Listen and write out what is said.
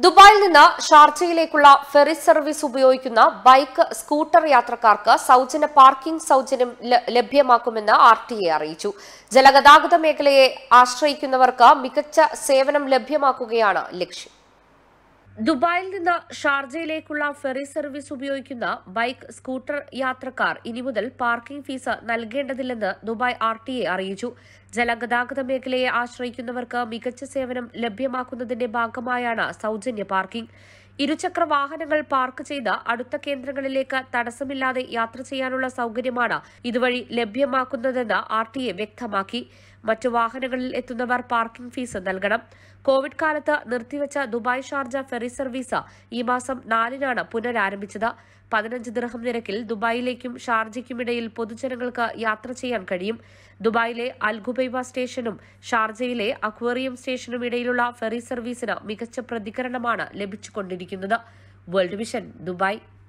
ദുബായിൽ നിന്ന് ഷാർജയിലേക്കുള്ള ഫെറി സർവീസ് ഉപയോഗിക്കുന്ന ബൈക്ക് സ്കൂട്ടർ യാത്രക്കാർക്ക് സൗജന്യ പാർക്കിംഗ് സൗജന്യം ല- ലഭ്യമാക്കുമെന്ന് ആർ ടി എ അറിയിച്ചു ജലഗതാഗത മേഖലയെ ആശ്രയിക്കുന്നവർക്ക് മികച്ച സേവനം ലഭ്യമാക്കുകയാണ് ലക്ഷ്യം ദുബായിൽ നിന്ന് ഷാർജയിലേക്കുള്ള ഫെറി സർവീസ് ഉപയോഗിക്കുന്ന ബൈക്ക് സ്കൂട്ടർ യാത്രക്കാർ ഇനി മുതൽ പാർക്കിംഗ് ഫീസ് നൽകേണ്ടതില്ലെന്ന് ദുബായ് ആർ ടി എ അറിയിച്ചു ജലഗതാഗത മേഖലയെ ആശ്രയിക്കുന്നവർക്ക് മികച്ച സേവനം ലഭ്യമാക്കുന്നതിന്റെ ഭാഗമായാണ് സൗജന്യ പാർക്കിംഗ് ഇരുചക്ര വാഹനങ്ങൾ പാർക്ക് ചെയ്ത് അടുത്ത കേന്ദ്രങ്ങളിലേക്ക് തടസ്സമില്ലാതെ യാത്ര ചെയ്യാനുള്ള സൗകര്യമാണ് ഇതുവഴി ലഭ്യമാക്കുന്നതെന്ന് ആർ ടി എ വ്യക്തമാക്കി മറ്റു വാഹനങ്ങളിൽ എത്തുന്നവർ പാർക്കിംഗ് ഫീസ് നൽകണം കോവിഡ് കാലത്ത് നിർത്തിവച്ച ദുബായ് ഷാർജ ഫെറി സർവീസ് ഈ മാസം നാലിനാണ് പുനരാരംഭിച്ചത് പതിനഞ്ച് ദിർഹം നിരക്കിൽ ദുബായിലേക്കും ഷാർജയ്ക്കുമിടയിൽ പൊതുജനങ്ങൾക്ക് യാത്ര ചെയ്യാൻ കഴിയും ദുബായിലെ അൽഗുബൈബ സ്റ്റേഷനും ഷാർജയിലെ അക്വേറിയം സ്റ്റേഷനും ഇടയിലുള്ള ഫെറി സർവീസിന് മികച്ച പ്രതികരണമാണ് ലഭിച്ചുകൊണ്ടിരിക്കുന്നത് വേൾഡ് വിഷൻ ദുബായ്